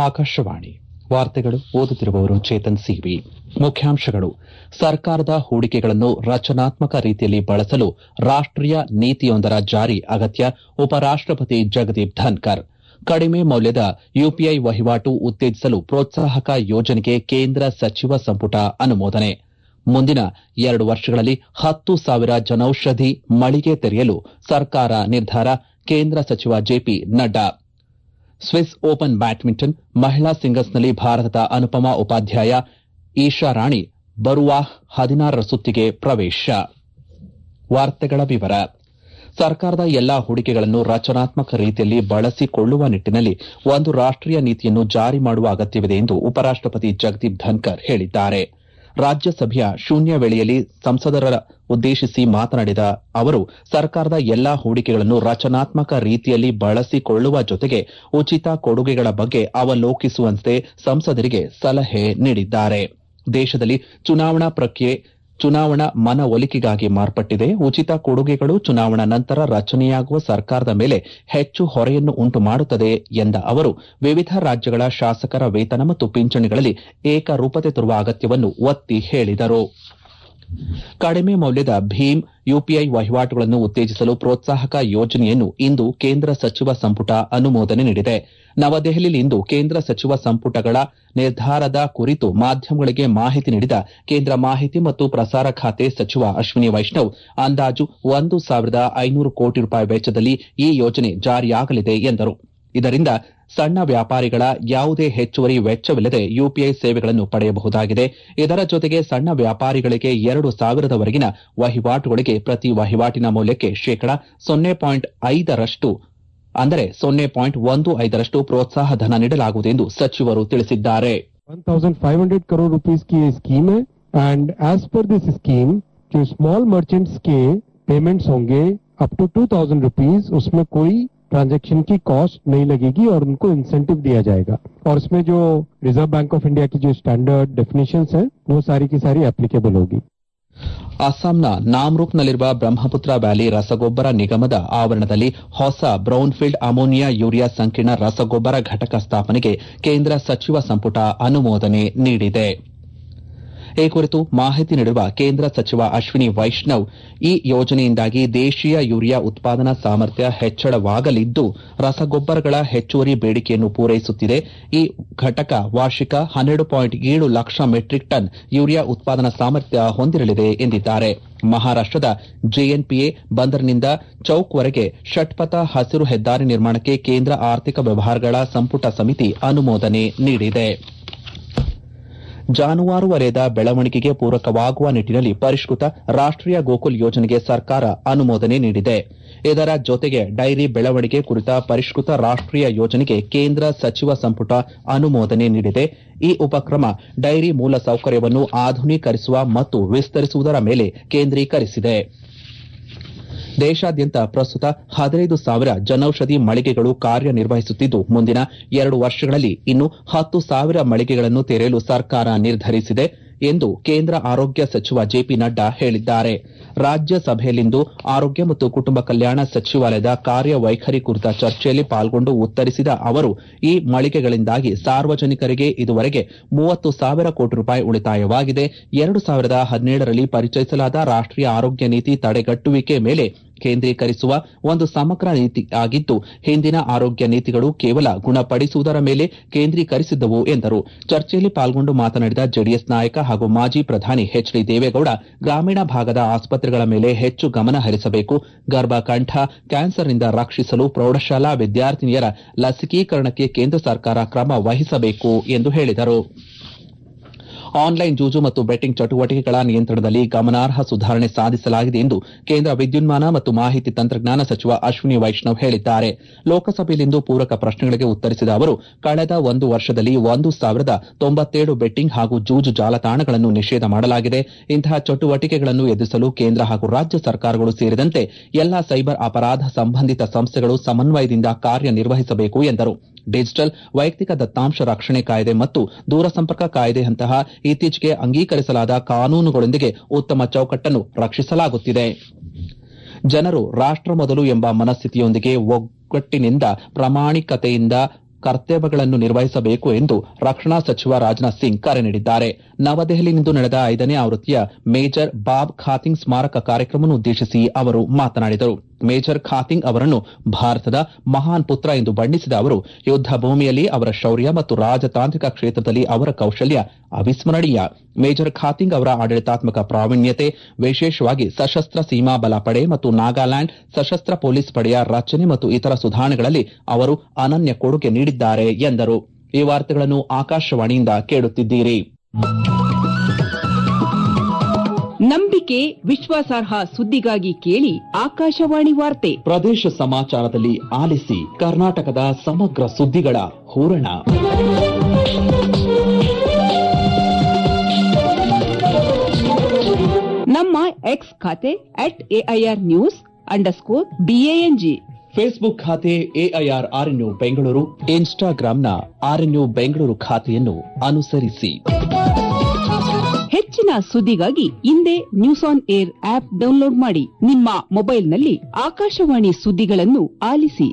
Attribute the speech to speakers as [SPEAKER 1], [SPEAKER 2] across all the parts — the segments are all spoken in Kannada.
[SPEAKER 1] ಆಕಾಶವಾಣಿ ವಾರ್ತೆಗಳು ಓದುತ್ತಿರುವವರು ಚೇತನ್ ಸಿವಿ ಮುಖ್ಯಾಂಶಗಳು ಸರ್ಕಾರದ ಹೂಡಿಕೆಗಳನ್ನು ರಚನಾತ್ಮಕ ರೀತಿಯಲ್ಲಿ ಬಳಸಲು ರಾಷ್ಟೀಯ ನೀತಿಯೊಂದರ ಜಾರಿ ಅಗತ್ಯ ಉಪರಾಷ್ಟಪತಿ ಜಗದೀಪ್ ಧನ್ಕರ್ ಕಡಿಮೆ ಮೌಲ್ಯದ ಯುಪಿಐ ವಹಿವಾಟು ಉತ್ತೇಜಿಸಲು ಪ್ರೋತ್ಸಾಹಕ ಯೋಜನೆಗೆ ಕೇಂದ್ರ ಸಚಿವ ಸಂಪುಟ ಅನುಮೋದನೆ ಮುಂದಿನ ಎರಡು ವರ್ಷಗಳಲ್ಲಿ ಹತ್ತು ಸಾವಿರ ಜನೌಷಧಿ ಮಳಿಗೆ ತೆರೆಯಲು ಸರ್ಕಾರ ನಿರ್ಧಾರ ಕೇಂದ್ರ ಸಚಿವ JP Nadda Swiss Open badminton ಮಹಿಳಾ ಸಿಂಗಲ್ಸ್ನಲ್ಲಿ ಭಾರತದ ಅನುಪಮಾ ಉಪಾಧ್ಯಾಯ ಈಶಾ ರಾಣಿ ಬರುವ ಹದಿನಾರರ ಸುತ್ತಿಗೆ ಪ್ರವೇಶ ವಾರ್ತೆಗಳ ವಿವರ ಸರ್ಕಾರದ ಎಲ್ಲಾ ಹೂಡಿಕೆಗಳನ್ನು ರಚನಾತ್ಮಕ ರೀತಿಯಲ್ಲಿ ಬಳಸಿಕೊಳ್ಳುವ ನಿಟ್ಟಿನಲ್ಲಿ ಒಂದು ರಾಷ್ಟೀಯ ನೀತಿಯನ್ನು ಜಾರಿ ಮಾಡುವ ಅಗತ್ಯವಿದೆ ಎಂದು ಉಪರಾಷ್ಟಪತಿ ಜಗದೀಪ್ ಧನ್ಕರ್ ಹೇಳಿದ್ದಾರೆ ರಾಜ್ಯಸಭೆಯ ಶೂನ್ಯ ವೇಳೆಯಲ್ಲಿ ಸಂಸದರ ಉದ್ದೇಶಿಸಿ ಮಾತನಾಡಿದ ಅವರು ಸರ್ಕಾರದ ಎಲ್ಲಾ ಹೂಡಿಕೆಗಳನ್ನು ರಚನಾತ್ಮಕ ರೀತಿಯಲ್ಲಿ ಬಳಸಿಕೊಳ್ಳುವ ಜೊತೆಗೆ ಉಚಿತ ಕೊಡುಗೆಗಳ ಬಗ್ಗೆ ಅವಲೋಕಿಸುವಂತೆ ಸಂಸದರಿಗೆ ಸಲಹೆ ನೀಡಿದ್ದಾರೆ ದೇಶದಲ್ಲಿ ಚುನಾವಣಾ ಪ್ರಕ್ರಿಯೆ ಚುನಾವಣಾ ಮನವೊಲಿಕೆಗಾಗಿ ಮಾರ್ಪಟ್ಟಿದೆ ಉಚಿತ ಕೊಡುಗೆಗಳು ಚುನಾವಣಾ ನಂತರ ರಚನೆಯಾಗುವ ಸರ್ಕಾರದ ಮೇಲೆ ಹೆಚ್ಚು ಹೊರೆಯನ್ನು ಉಂಟು ಮಾಡುತ್ತದೆ ಎಂದ ಅವರು ವಿವಿಧ ರಾಜ್ಯಗಳ ಶಾಸಕರ ವೇತನ ಮತ್ತು ಪಿಂಚಣಿಗಳಲ್ಲಿ ಏಕರೂಪತೆ ತರುವ ಅಗತ್ಯವನ್ನು ಒತ್ತಿ ಹೇಳಿದರು ಕಡಿಮೆ ಮೌಲ್ಯದ ಭೀಮ್ ಯುಪಿಐ ವಹಿವಾಟುಗಳನ್ನು ಉತ್ತೇಜಿಸಲು ಪ್ರೋತ್ಸಾಹಕ ಯೋಜನೆಯನ್ನು ಇಂದು ಕೇಂದ್ರ ಸಚಿವ ಸಂಪುಟ ಅನುಮೋದನೆ ನೀಡಿದೆ ನವದೆಹಲಿಯಲ್ಲಿಂದು ಕೇಂದ್ರ ಸಚಿವ ಸಂಪುಟಗಳ ನಿರ್ಧಾರದ ಕುರಿತು ಮಾಧ್ಯಮಗಳಿಗೆ ಮಾಹಿತಿ ನೀಡಿದ ಕೇಂದ್ರ ಮಾಹಿತಿ ಮತ್ತು ಪ್ರಸಾರ ಖಾತೆ ಸಚಿವ ಅಶ್ವಿನಿ ವೈಷ್ಣವ್ ಅಂದಾಜು ಒಂದು ಸಾವಿರದ ಐನೂರು ಕೋಟಿ ರೂಪಾಯಿ ವೆಚ್ಚದಲ್ಲಿ ಈ ಯೋಜನೆ ಜಾರಿಯಾಗಲಿದೆ ಎಂದರು ಇದರಿಂದ ಸಣ್ಣ ವ್ಯಾಪಾರಿಗಳ ಯಾವುದೇ ಹೆಚ್ಚುವರಿ ವೆಚ್ಚವಿಲ್ಲದೆ ಯುಪಿಐ ಸೇವೆಗಳನ್ನು ಪಡೆಯಬಹುದಾಗಿದೆ ಇದರ ಜೊತೆಗೆ ಸಣ್ಣ ವ್ಯಾಪಾರಿಗಳಿಗೆ ಎರಡು ಸಾವಿರದವರೆಗಿನ ವಹಿವಾಟುಗಳಿಗೆ ಪ್ರತಿ ವಹಿವಾಟಿನ ಮೌಲ್ಯಕ್ಕೆ ಶೇಕಡ ಸೊನ್ನೆ ಪಾಯಿಂಟ್ ಐದರಷ್ಟು ಅಂದರೆ ಸೊನ್ನೆ ಪಾಯಿಂಟ್ ಒಂದು ಐದರಷ್ಟು ಪ್ರೋತ್ಸಾಹ ಧನ ನೀಡಲಾಗುವುದು ಎಂದು ಸಚಿವರು ತಿಳಿಸಿದ್ದಾರೆ
[SPEAKER 2] 1500 करोड़ रुपीस की ये स्कीम है and as per this scheme जो स्मॉल मर्चेंट्स के पेमेंट्स होंगे up to two thousand rupees उसमें कोई ट्रांजैक्शन की कॉस्ट नहीं लगेगी और उनको इंसेंटिव दिया जाएगा और इसमें जो रिजर्व बैंक ऑफ इंडिया की जो स्टैंडर्ड डेफिनेशंस है वो सारी की सारी एप्लीकेबल होगी
[SPEAKER 1] ಅಸ್ಸಾಂನ ನಾಮ್ರೂಕ್ನಲ್ಲಿರುವ ಬ್ರಹ್ಮಪುತ್ರ ವ್ಯಾಲಿ ರಸಗೊಬ್ಬರ ನಿಗಮದ ಆವರಣದಲ್ಲಿ ಹೊಸ ಬ್ರೌನ್ಫೀಲ್ಡ್ ಅಮೋನಿಯಾ ಯೂರಿಯಾ ಸಂಕೀರ್ಣ ರಸಗೊಬ್ಬರ ಘಟಕ ಸ್ಥಾಪನೆಗೆ ಕೇಂದ್ರ ಸಚಿವ ಸಂಪುಟ ಅನುಮೋದನೆ ನೀಡಿದೆ ಈ ಕುರಿತು ಮಾಹಿತಿ ನೀಡಿರುವ ಕೇಂದ್ರ ಸಚಿವ ಅಶ್ವಿನಿ ವೈಷ್ಣವ್ ಈ ಯೋಜನೆಯಿಂದಾಗಿ ದೇಶೀಯ ಯೂರಿಯಾ ಉತ್ಪಾದನಾ ಸಾಮರ್ಥ್ಯ ಹೆಚ್ಚಳವಾಗಲಿದ್ದು ರಸಗೊಬ್ಬರಗಳ ಹೆಚ್ಚುವರಿ ಬೇಡಿಕೆಯನ್ನು ಪೂರೈಸುತ್ತಿದೆ ಈ ಘಟಕ ವಾರ್ಷಿಕ ಹನ್ನೆರಡು ಪಾಯಿಂಟ್ ಏಳು ಲಕ್ಷ ಮೆಟ್ರಿಕ್ ಟನ್ ಯೂರಿಯಾ ಉತ್ಪಾದನಾ ಸಾಮರ್ಥ್ಯ ಹೊಂದಿರಲಿದೆ ಎಂದಿದ್ದಾರೆ ಮಹಾರಾಷ್ಟದ ಜೆಎನ್ಪಿಎ ಬಂದರಿನಿಂದ ಚೌಕ್ವರೆಗೆ ಷಟ್ಪಥ ಹಸಿರು ಹೆದ್ದಾರಿ ನಿರ್ಮಾಣಕ್ಕೆ ಕೇಂದ್ರ ಆರ್ಥಿಕ ವ್ಯವಹಾರಗಳ ಸಂಪುಟ ಸಮಿತಿ ಅನುಮೋದನೆ ನೀಡಿದೆ ಜಾನುವಾರು ವಲಯದ ಬೆಳವಣಿಗೆಗೆ ಪೂರಕವಾಗುವ ನಿಟ್ಟಿನಲ್ಲಿ ಪರಿಷ್ಕೃತ ರಾಷ್ಟೀಯ ಗೋಕುಲ್ ಯೋಜನೆಗೆ ಸರ್ಕಾರ ಅನುಮೋದನೆ ನೀಡಿದೆ ಇದರ ಜೊತೆಗೆ ಡೈರಿ ಬೆಳವಣಿಗೆ ಕುರಿತ ಪರಿಷ್ಕೃತ ರಾಷ್ಟೀಯ ಯೋಜನೆಗೆ ಕೇಂದ್ರ ಸಚಿವ ಸಂಪುಟ ಅನುಮೋದನೆ ನೀಡಿದೆ ಈ ಉಪಕ್ರಮ ಡೈರಿ ಮೂಲಸೌಕರ್ಯವನ್ನು ಆಧುನೀಕರಿಸುವ ಮತ್ತು ವಿಸ್ತರಿಸುವುದರ ಮೇಲೆ ಕೇಂದ್ರೀಕರಿಸಿದೆ ದೇಶಾದ್ಯಂತ ಪ್ರಸ್ತುತ ಹದಿನೈದು ಸಾವಿರ ಜನೌಷಧಿ ಮಳಿಗೆಗಳು ಕಾರ್ಯನಿರ್ವಹಿಸುತ್ತಿದ್ದು ಮುಂದಿನ ಎರಡು ವರ್ಷಗಳಲ್ಲಿ ಇನ್ನು ಹತ್ತು ಸಾವಿರ ಮಳಿಗೆಗಳನ್ನು ತೆರೆಯಲು ಸರ್ಕಾರ ನಿರ್ಧರಿಸಿದೆ ಎಂದು ಕೇಂದ್ರ ಆರೋಗ್ಯ ಸಚಿವ ಜೆಪಿ ನಡ್ಡಾ ಹೇಳಿದ್ದಾರೆ ರಾಜ್ಯಸಭೆಯಲ್ಲಿಂದು ಆರೋಗ್ಯ ಮತ್ತು ಕುಟುಂಬ ಕಲ್ಯಾಣ ಸಚಿವಾಲಯದ ಕಾರ್ಯವೈಖರಿ ಕುರಿತ ಚರ್ಚೆಯಲ್ಲಿ ಪಾಲ್ಗೊಂಡು ಉತ್ತರಿಸಿದ ಅವರು ಈ ಮಳಿಗೆಗಳಿಂದಾಗಿ ಸಾರ್ವಜನಿಕರಿಗೆ ಇದುವರೆಗೆ ಮೂವತ್ತು ಸಾವಿರ ಕೋಟಿ ರೂಪಾಯಿ ಉಳಿತಾಯವಾಗಿದೆ ಎರಡು ಸಾವಿರದ ಹದಿನೇಳರಲ್ಲಿ ಪರಿಚಯಿಸಲಾದ ರಾಷ್ಟೀಯ ಆರೋಗ್ಯ ನೀತಿ ತಡೆಗಟ್ಟುವಿಕೆ ಮೇಲೆ ಕೇಂದ್ರೀಕರಿಸುವ ಒಂದು ಸಮಗ್ರ ನೀತಿ ಆಗಿದ್ದು ಹಿಂದಿನ ಆರೋಗ್ಯ ನೀತಿಗಳು ಕೇವಲ ಗುಣಪಡಿಸುವುದರ ಮೇಲೆ ಕೇಂದ್ರೀಕರಿಸಿದ್ದವು ಎಂದರು ಚರ್ಚೆಯಲ್ಲಿ ಪಾಲ್ಗೊಂಡು ಮಾತನಾಡಿದ ಜೆಡಿಎಸ್ ನಾಯಕ ಹಾಗೂ ಮಾಜಿ ಪ್ರಧಾನಿ ಎಚ್ ಡಿ ದೇವೇಗೌಡ ಗ್ರಾಮೀಣ ಭಾಗದ ಆಸ್ಪತ್ರೆಗಳ ಮೇಲೆ ಹೆಚ್ಚು ಗಮನ ಹರಿಸಬೇಕು ಗರ್ಭಕಂಠ ಕ್ಯಾನ್ಸರ್ನಿಂದ ರಕ್ಷಿಸಲು ಪ್ರೌಢಶಾಲಾ ವಿದ್ಯಾರ್ಥಿನಿಯರ ಲಸಿಕೀಕರಣಕ್ಕೆ ಕೇಂದ್ರ ಸರ್ಕಾರ ಕ್ರಮ ವಹಿಸಬೇಕು ಎಂದು ಹೇಳಿದರು ಆನ್ಲೈನ್ ಜೂಜು ಮತ್ತು ಬೆಟ್ಟಿಂಗ್ ಚಟುವಟಿಕೆಗಳ ನಿಯಂತ್ರಣದಲ್ಲಿ ಗಮನಾರ್ಹ ಸುಧಾರಣೆ ಸಾಧಿಸಲಾಗಿದೆ ಎಂದು ಕೇಂದ್ರ ವಿದ್ಯುನ್ಮಾನ ಮತ್ತು ಮಾಹಿತಿ ತಂತ್ರಜ್ಞಾನ ಸಚಿವ ಅಶ್ವಿನಿ ವೈಷ್ಣವ್ ಹೇಳಿದ್ದಾರೆ ಲೋಕಸಭೆಯಲ್ಲಿಂದು ಪೂರಕ ಪ್ರಶ್ನೆಗಳಿಗೆ ಉತ್ತರಿಸಿದ ಅವರು ಕಳೆದ ಒಂದು ವರ್ಷದಲ್ಲಿ ಒಂದು ಸಾವಿರದ ತೊಂಬತ್ತೇಳು ಬೆಟ್ಟಿಂಗ್ ಹಾಗೂ ಜೂಜು ಜಾಲತಾಣಗಳನ್ನು ನಿಷೇಧ ಮಾಡಲಾಗಿದೆ ಇಂತಹ ಚಟುವಟಿಕೆಗಳನ್ನು ಎದುರಿಸಲು ಕೇಂದ್ರ ಹಾಗೂ ರಾಜ್ಯ ಸರ್ಕಾರಗಳು ಸೇರಿದಂತೆ ಎಲ್ಲಾ ಸೈಬರ್ ಅಪರಾಧ ಸಂಬಂಧಿತ ಸಂಸ್ಥೆಗಳು ಸಮನ್ವಯದಿಂದ ಕಾರ್ಯನಿರ್ವಹಿಸಬೇಕು ಎಂದರು ಡಿಜಿಟಲ್ ವೈಯಕ್ತಿಕ ದತ್ತಾಂಶ ರಕ್ಷಣೆ ಕಾಯ್ದೆ ಮತ್ತು ದೂರಸಂಪರ್ಕ ಕಾಯ್ದೆಯಂತಹ ಇತ್ತೀಚೆಗೆ ಅಂಗೀಕರಿಸಲಾದ ಕಾನೂನುಗಳೊಂದಿಗೆ ಉತ್ತಮ ಚೌಕಟ್ಟನ್ನು ರಕ್ಷಿಸಲಾಗುತ್ತಿದೆ ಜನರು ರಾಷ್ಟ ಮೊದಲು ಎಂಬ ಮನಸ್ಥಿತಿಯೊಂದಿಗೆ ಒಗ್ಗಟ್ಟಿನಿಂದ ಪ್ರಾಮಾಣಿಕತೆಯಿಂದ ಕರ್ತವ್ಯಗಳನ್ನು ನಿರ್ವಹಿಸಬೇಕು ಎಂದು ರಕ್ಷಣಾ ಸಚಿವ ರಾಜನಾಥ್ ಸಿಂಗ್ ಕರೆ ನೀಡಿದ್ದಾರೆ ನವದೆಹಲಿಯಲ್ಲಿಂದು ನಡೆದ ಐದನೇ ಆವೃತ್ತಿಯ ಮೇಜರ್ ಬಾಬ್ ಖಾತಿಂಗ್ ಸ್ಮಾರಕ ಕಾರ್ಯಕ್ರಮವನ್ನು ಉದ್ದೇಶಿಸಿ ಅವರು ಮಾತನಾಡಿದರು ಮೇಜರ್ ಖಾತಿಂಗ್ ಅವರನ್ನು ಭಾರತದ ಮಹಾನ್ ಪುತ್ರ ಎಂದು ಬಣ್ಣಿಸಿದ ಅವರು ಯುದ್ದ ಭೂಮಿಯಲ್ಲಿ ಅವರ ಶೌರ್ಯ ಮತ್ತು ರಾಜತಾಂತ್ರಿಕ ಕ್ಷೇತ್ರದಲ್ಲಿ ಅವರ ಕೌಶಲ್ಯ ಅವಿಸ್ಮರಣೀಯ ಮೇಜರ್ ಖಾತಿಂಗ್ ಅವರ ಆಡಳಿತಾತ್ಮಕ ಪ್ರಾವೀಣ್ಯತೆ ವಿಶೇಷವಾಗಿ ಸಶಸ್ತ್ರ ಸೀಮಾ ಬಲ ಪಡೆ ಮತ್ತು ನಾಗಾಲ್ಯಾಂಡ್ ಸಶಸ್ತ್ರ ಪೊಲೀಸ್ ಪಡೆಯ ರಚನೆ ಮತ್ತು ಇತರ ಸುಧಾರಣೆಗಳಲ್ಲಿ ಅವರು ಅನನ್ಯ ಕೊಡುಗೆ ನೀಡಿದ್ದಾರೆ ಎಂದರು ಈ ವಾರ್ತೆಗಳನ್ನು ಆಕಾಶವಾಣಿಯಿಂದ ಕೇಳುತ್ತಿದ್ದೀರಿ
[SPEAKER 3] ನಂಬಿಕೆ ವಿಶ್ವಾಸಾರ್ಹ ಸುದ್ದಿಗಾಗಿ ಕೇಳಿ ಆಕಾಶವಾಣಿ ವಾರ್ತೆ
[SPEAKER 1] ಪ್ರದೇಶ ಸಮಾಚಾರದಲ್ಲಿ ಆಲಿಸಿ ಕರ್ನಾಟಕದ ಸಮಗ್ರ ಸುದ್ದಿಗಳ ಹೂರಣ
[SPEAKER 3] ನಮ್ಮ ಎಕ್ಸ್ ಖಾತೆ at AIR news underscore BANG
[SPEAKER 1] Facebook ಖಾತೆ ಎಐಆರ್ ಆರ್ಎನ್ಯು ಬೆಂಗಳೂರು ಇನ್ಸ್ಟಾಗ್ರಾಂನ ಆರ್ಎನ್ಯು ಬೆಂಗಳೂರು ಖಾತೆಯನ್ನು ಅನುಸರಿಸಿ
[SPEAKER 3] ಹೆಚ್ಚಿನ ಸುದ್ದಿಗಾಗಿ ಹಿಂದೆ News on AIR app download ಮಾಡಿ ನಿಮ್ಮ ಮೊಬೈಲ್ನಲ್ಲಿ ಆಕಾಶವಾಣಿ ಸುದ್ದಿಗಳನ್ನು ಆಲಿಸಿ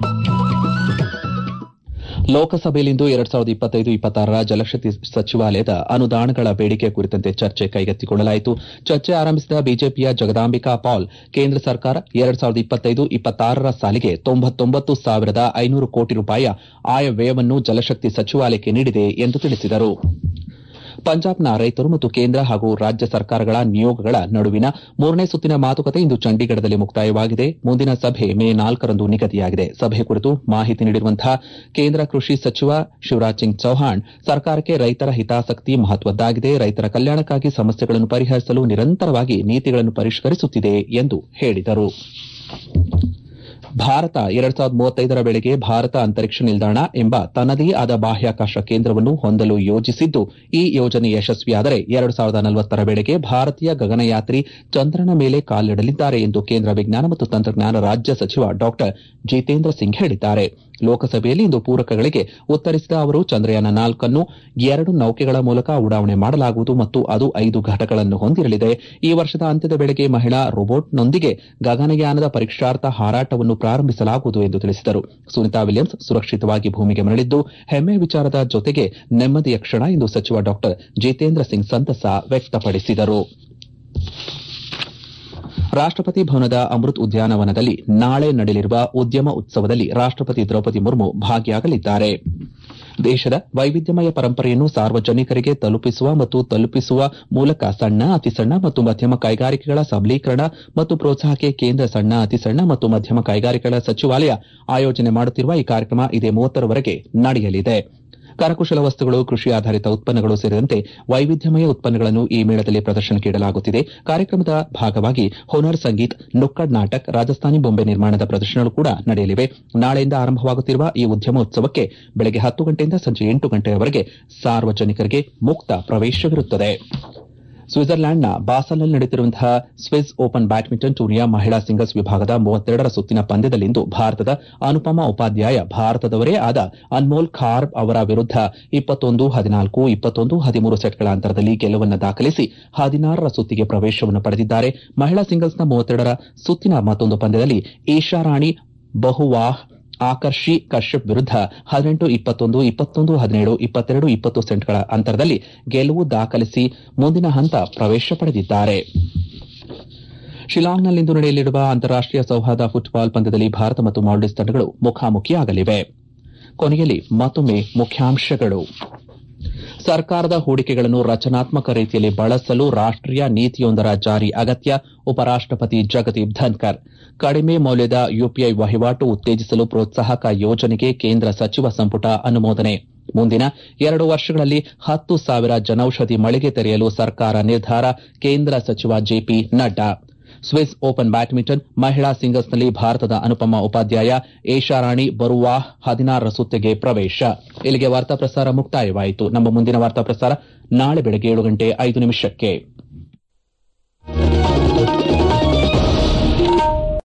[SPEAKER 1] ಲೋಕಸಭೆಯಲ್ಲಿಂದು ಎರಡ್ ಸಾವಿರದ ಇಪ್ಪತ್ತೈದು ಇಪ್ಪತ್ತಾರರ ಜಲಶಕ್ತಿ ಸಚಿವಾಲಯದ ಅನುದಾನಗಳ ಬೇಡಿಕೆ ಕುರಿತಂತೆ ಚರ್ಚೆ ಕೈಗೆತ್ತಿಕೊಳ್ಳಲಾಯಿತು ಚರ್ಚೆ ಆರಂಭಿಸಿದ ಬಿಜೆಪಿಯ ಜಗದಾಂಬಿಕಾ ಪಾಲ್ ಕೇಂದ್ರ ಸರ್ಕಾರ ಎರಡ್ ಸಾವಿರದ ಇಪ್ಪತ್ತೈದು ಇಪ್ಪತ್ತಾರರ ಸಾಲಿಗೆ ತೊಂಬತ್ತೊಂಬತ್ತು ಸಾವಿರದ ಐನೂರು ಕೋಟಿ ರೂಪಾಯಿಯ ಆಯವ್ಯಯವನ್ನು ಜಲಶಕ್ತಿ ಸಚಿವಾಲಯಕ್ಕೆ ನೀಡಿದೆ ಎಂದು ತಿಳಿಸಿದರು ಪಂಜಾಬ್ನ ರೈತರು ಮತ್ತು ಕೇಂದ್ರ ಹಾಗೂ ರಾಜ್ಯ ಸರ್ಕಾರಗಳ ನಿಯೋಗಗಳ ನಡುವಿನ ಮೂರನೇ ಸುತ್ತಿನ ಮಾತುಕತೆ ಇಂದು ಚಂಡೀಗಢದಲ್ಲಿ ಮುಕ್ತಾಯವಾಗಿದೆ ಮುಂದಿನ ಸಭೆ ಮೇ ನಾಲ್ಕರಂದು ನಿಗದಿಯಾಗಿದೆ ಸಭೆ ಕುರಿತು ಮಾಹಿತಿ ನೀಡಿರುವಂತಹ ಕೇಂದ್ರ ಕೃಷಿ ಸಚಿವ ಶಿವರಾಜ್ ಸಿಂಗ್ ಚೌಹಾಣ್ ಸರ್ಕಾರಕ್ಕೆ ರೈತರ ಹಿತಾಸಕ್ತಿ ಮಹತ್ವದ್ದಾಗಿದೆ ರೈತರ ಕಲ್ಯಾಣಕ್ಕಾಗಿ ಸಮಸ್ಯೆಗಳನ್ನು ಪರಿಹರಿಸಲು ನಿರಂತರವಾಗಿ ನೀತಿಗಳನ್ನು ಪರಿಷ್ಕರಿಸುತ್ತಿದೆ ಎಂದು ಹೇಳಿದರು ಭಾರತ ಎರಡ್ ಸಾವಿರದ ಮೂವತ್ತೈದರ ವೇಳೆಗೆ ಭಾರತ ಅಂತರಿಕ್ಷ ನಿಲ್ದಾಣ ಎಂಬ ತನ್ನದೇ ಆದ ಬಾಹ್ಯಾಕಾಶ ಕೇಂದ್ರವನ್ನು ಹೊಂದಲು ಯೋಜಿಸಿದ್ದು ಈ ಯೋಜನೆ ಯಶಸ್ವಿಯಾದರೆ ಎರಡು ಸಾವಿರದ ನಲವತ್ತರ ವೇಳೆಗೆ ಭಾರತೀಯ ಗಗನಯಾತ್ರಿ ಚಂದ್ರನ ಮೇಲೆ ಕಾಲಿಡಲಿದ್ದಾರೆ ಎಂದು ಕೇಂದ್ರ ವಿಜ್ಞಾನ ಮತ್ತು ತಂತ್ರಜ್ಞಾನ ರಾಜ್ಯ ಸಚಿವ ಡಾ ಜಿತೇಂದ್ರ ಸಿಂಗ್ ಹೇಳಿದ್ದಾರೆ ಲೋಕಸಭೆಯಲ್ಲಿ ಇಂದು ಪೂರಕಗಳಿಗೆ ಉತ್ತರಿಸಿದ ಅವರು ಚಂದ್ರಯಾನ ನಾಲ್ಕನ್ನು ಎರಡು ನೌಕೆಗಳ ಮೂಲಕ ಉಡಾವಣೆ ಮಾಡಲಾಗುವುದು ಮತ್ತು ಅದು ಐದು ಘಟಕಗಳನ್ನು ಹೊಂದಿರಲಿದೆ ಈ ವರ್ಷದ ಅಂತ್ಯದ ವೇಳೆಗೆ ಮಹಿಳಾ ರೋಬೋಟ್ನೊಂದಿಗೆ ಗಗನಯಾನದ ಪರೀಕ್ಷಾರ್ಥ ಹಾರಾಟವನ್ನು ಪ್ರಾರಂಭಿಸಲಾಗುವುದು ಎಂದು ತಿಳಿಸಿದರು ಸುನಿತಾ ವಿಲಿಯಮ್ಸ್ ಸುರಕ್ಷಿತವಾಗಿ ಭೂಮಿಗೆ ಮರಳಿದ್ದು ಹೆಮ್ಮೆಯ ವಿಚಾರದ ಜೊತೆಗೆ ನೆಮ್ಮದಿಯ ಕ್ಷಣ ಎಂದು ಸಚಿವ ಡಾ ಜಿತೇಂದ್ರ ಸಿಂಗ್ ಸಂತಸ ವ್ಯಕ್ತಪಡಿಸಿದರು ರಾಷ್ಟಪತಿ ಭವನದ ಅಮೃತ್ ಉದ್ಯಾನವನದಲ್ಲಿ ನಾಳೆ ನಡೆಯಲಿರುವ ಉದ್ಯಮ ಉತ್ಸವದಲ್ಲಿ ರಾಷ್ಟಪತಿ ದ್ರೌಪದಿ ಮುರ್ಮು ಭಾಗಿಯಾಗಲಿದ್ದಾರೆ ದೇಶದ ವೈವಿಧ್ಯಮಯ ಪರಂಪರೆಯನ್ನು ಸಾರ್ವಜನಿಕರಿಗೆ ತಲುಪಿಸುವ ಮತ್ತು ತಲುಪಿಸುವ ಮೂಲಕ ಸಣ್ಣ ಅತಿಸಣ್ಣ ಮತ್ತು ಮಧ್ಯಮ ಕೈಗಾರಿಕೆಗಳ ಸಬಲೀಕರಣ ಮತ್ತು ಪ್ರೋತ್ಸಾಹಕ್ಕೆ ಕೇಂದ್ರ ಸಣ್ಣ ಅತಿಸಣ್ಣ ಮತ್ತು ಮಧ್ಯಮ ಕೈಗಾರಿಕೆಗಳ ಸಚಿವಾಲಯ ಆಯೋಜನೆ ಮಾಡುತ್ತಿರುವ ಈ ಕಾರ್ಯಕ್ರಮ ಇದೇ ಮೂವತ್ತರವರೆಗೆ ನಡೆಯಲಿದೆ ಕರಕುಶಲ ವಸ್ತುಗಳು ಕೃಷಿ ಆಧಾರಿತ ಉತ್ಪನ್ನಗಳು ಸೇರಿದಂತೆ ವೈವಿಧ್ಯಮಯ ಉತ್ಪನ್ನಗಳನ್ನು ಈ ಮೇಳದಲ್ಲಿ ಪ್ರದರ್ಶನಕ್ಕೆ ಇಡಲಾಗುತ್ತಿದೆ ಕಾರ್ಯಕ್ರಮದ ಭಾಗವಾಗಿ ಹುನರ್ ಸಂಗೀತ್ ನುಕ್ಕಡ್ ನಾಟಕ್ ರಾಜಸ್ಥಾನಿ ಬೊಂಬೆ ನಿರ್ಮಾಣದ ಪ್ರದರ್ಶನಗಳು ಕೂಡ ನಡೆಯಲಿವೆ ನಾಳೆಯಿಂದ ಆರಂಭವಾಗುತ್ತಿರುವ ಈ ಉದ್ಯಮೋತ್ಸವಕ್ಕೆ ಬೆಳಗ್ಗೆ ಹತ್ತು ಗಂಟೆಯಿಂದ ಸಂಜೆ ಎಂಟು ಗಂಟೆಯವರೆಗೆ ಸಾರ್ವಜನಿಕರಿಗೆ ಮುಕ್ತ ಪ್ರವೇಶವಿರುತ್ತದೆ ಸ್ವಿಟ್ಜರ್ಲ್ಯಾಂಡ್ನ ಬಾಸಲ್ನಲ್ಲಿ ನಡೆಯುತ್ತಿರುವಂತಹ ಸ್ವಿಸ್ ಓಪನ್ ಬ್ಯಾಡ್ಮಿಂಟನ್ ಟೂರ್ನಿಯ ಮಹಿಳಾ ಸಿಂಗಲ್ಸ್ ವಿಭಾಗದ ಮೂವತ್ತೆರಡರ ಸುತ್ತಿನ ಪಂದ್ಯದಲ್ಲಿಂದು ಭಾರತದ ಅನುಪಮಾ ಉಪಾಧ್ಯಾಯ ಭಾರತದವರೇ ಆದ ಅನ್ಮೋಲ್ ಖಾರ್ಬ್ ಅವರ ವಿರುದ್ಧ ಇಪ್ಪತ್ತೊಂದು ಹದಿನಾಲ್ಕು ಇಪ್ಪತ್ತೊಂದು ಹದಿಮೂರು ಸೆಟ್ಗಳ ಅಂತರದಲ್ಲಿ ಗೆಲುವನ್ನು ದಾಖಲಿಸಿ ಹದಿನಾರರ ಸುತ್ತಿಗೆ ಪ್ರವೇಶವನ್ನು ಪಡೆದಿದ್ದಾರೆ ಮಹಿಳಾ ಸಿಂಗಲ್ಸ್ನ ಮೂವತ್ತೆರಡರ ಸುತ್ತಿನ ಮತ್ತೊಂದು ಪಂದ್ಯದಲ್ಲಿ ಈಶಾರಾಣಿ ಬಹುವಾಹ್ ಆಕರ್ಷಿ ಕಶ್ಯಪ್ ವಿರುದ್ಧ ಹದಿನೆಂಟು ಇಪ್ಪತ್ತೊಂದು ಇಪ್ಪತ್ತೊಂದು ಹದಿನೇಳು ಇಪ್ಪತ್ತೆರಡು ಇಪ್ಪತ್ತು ಸೆಂಟ್ಗಳ ಅಂತರದಲ್ಲಿ ಗೆಲುವು ದಾಖಲಿಸಿ ಮುಂದಿನ ಹಂತ ಪ್ರವೇಶ ಪಡೆದಿದ್ದಾರೆ ಶಿಲಾಂಗ್ನಲ್ಲಿಂದು ನಡೆಯಲಿರುವ ಅಂತಾರಾಷ್ಟೀಯ ಸೌಹಾರ್ದ ಫುಟ್ಬಾಲ್ ಪಂದ್ಯದಲ್ಲಿ ಭಾರತ ಮತ್ತು ಮಾಲ್ಡೀವ್ಸ್ ತಂಡಗಳು ಮುಖಾಮುಖಿಯಾಗಲಿವೆ ಕೊನೆಯಲ್ಲಿ ಮತ್ತೊಮ್ಮೆ ಮುಖ್ಯಾಂಶಗಳು ಸರ್ಕಾರದ ಹೂಡಿಕೆಗಳನ್ನು ರಚನಾತ್ಮಕ ರೀತಿಯಲ್ಲಿ ಬಳಸಲು ರಾಷ್ಟೀಯ ನೀತಿಯೊಂದರ ಜಾರಿ ಅಗತ್ಯ ಉಪರಾಷ್ಟಪತಿ ಜಗದೀಪ್ ಧನ್ಕರ್ ಕಡಿಮೆ ಮೌಲ್ಯದ ಯುಪಿಐ ವಹಿವಾಟು ಉತ್ತೇಜಿಸಲು ಪ್ರೋತ್ಸಾಹಕ ಯೋಜನೆಗೆ ಕೇಂದ್ರ ಸಚಿವ ಸಂಪುಟ ಅನುಮೋದನೆ ಮುಂದಿನ ಎರಡು ವರ್ಷಗಳಲ್ಲಿ ಹತ್ತು ಸಾವಿರ ಜನೌಷಧಿ ಮಳಿಗೆ ತೆರೆಯಲು ಸರ್ಕಾರ ನಿರ್ಧಾರ ಕೇಂದ್ರ ಸಚಿವ JP Nadda Swiss Open badminton ಮಹಿಳಾ ಸಿಂಗಲ್ಸ್ನಲ್ಲಿ ಭಾರತದ ಅನುಪಮಾ ಉಪಾಧ್ಯಾಯ ಏಷಾರಾಣಿ ಬರುವ ಹದಿನಾರರ ಸುತ್ತಿಗೆ ಪ್ರವೇಶ ಇಲ್ಲಿಗೆ ವಾರ್ತಾ ಪ್ರಸಾರ ಮುಕ್ತಾಯವಾಯಿತು ನಮ್ಮ ಮುಂದಿನ ವಾರ್ತಾ ಪ್ರಸಾರ ನಾಳೆ ಬೆಳಗ್ಗೆ ಏಳು ಗಂಟೆ ಐದು ನಿಮಿಷಕ್ಕೆ